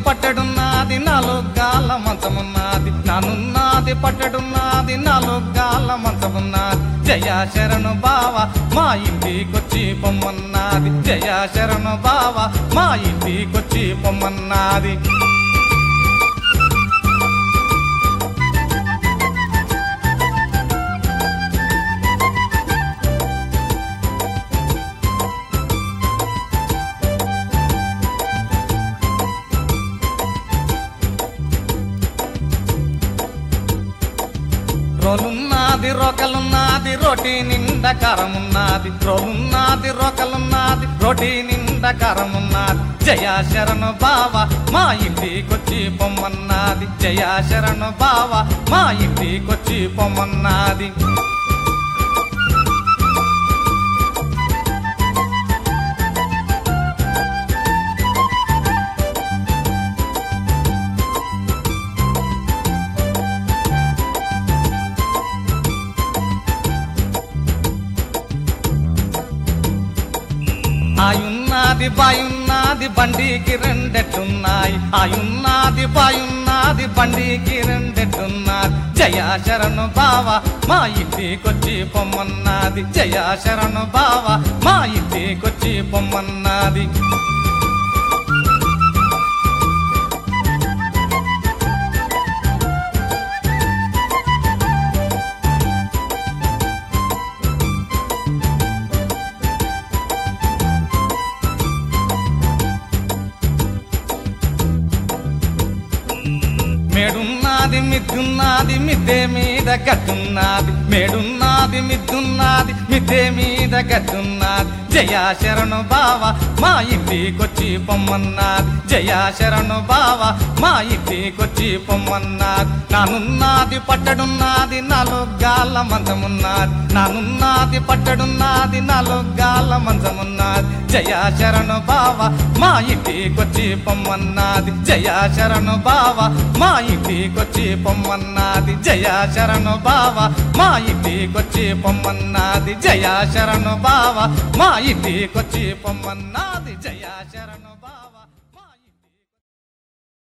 పట్టడున్నది నాలుగు గాల మంచమున్నది నానున్నది పట్టడున్నది నాలుగు గాల మంచమున్నది జయ శరణు బావ మా ఇంటికొచ్చి పొమ్మన్నది జయ శరణు బావ మా ఇంటికొచ్చి పొమ్మన్నది రోలున్నది రోకలున్నది రోటి నిండా కారమున్నది రోలున్నది రోకలున్నది రోటి నిండా కారమున్నది జయ శరణు బావ మా ఇంటికొచ్చి పొమ్మన్నది జయ శరణు బావ మా ఇంటికొచ్చి పొమ్మన్నది ఆయున్నది బాయున్నది బండికి రెండెట్టున్నాయి ఆయున్నది బాయున్నది బండికి రెండెట్టున్నది జయ శరణు బావ మా ఇంటికొచ్చి పొమ్మన్నది జయ శరణు బావ మా ఇంటికొచ్చి పొమ్మన్నది మేడున్నది మిద్దున్నది మిద్దె మీద గట్టున్నది మేడున్నది మిద్దున్నది మిద్దె మీద గట్టున్నది జయ శరణు బావ మా ఇంటికొచ్చి పొమ్మన్నది జయ శరణు బావ మా ఇంటికొచ్చి పొమ్మన్నది నానున్నది పట్టడున్నది నాలుగు గాల మంచమున్నది నానున్నది పట్టడున్నది నాలుగు గాల మంచమున్నది జయ శరణు బావ మా ఇంటికొచ్చి పొమ్మన్నది జయ శరణు బావ మా ఇంటికొచ్చి పొమ్మన్నది జయ శరణు బావ మా ఇంటికొచ్చి పొమ్మన్నది జయ శరణు బావ మా ఇంటికొచ్చి పొమ్మన్నది జయ శరణు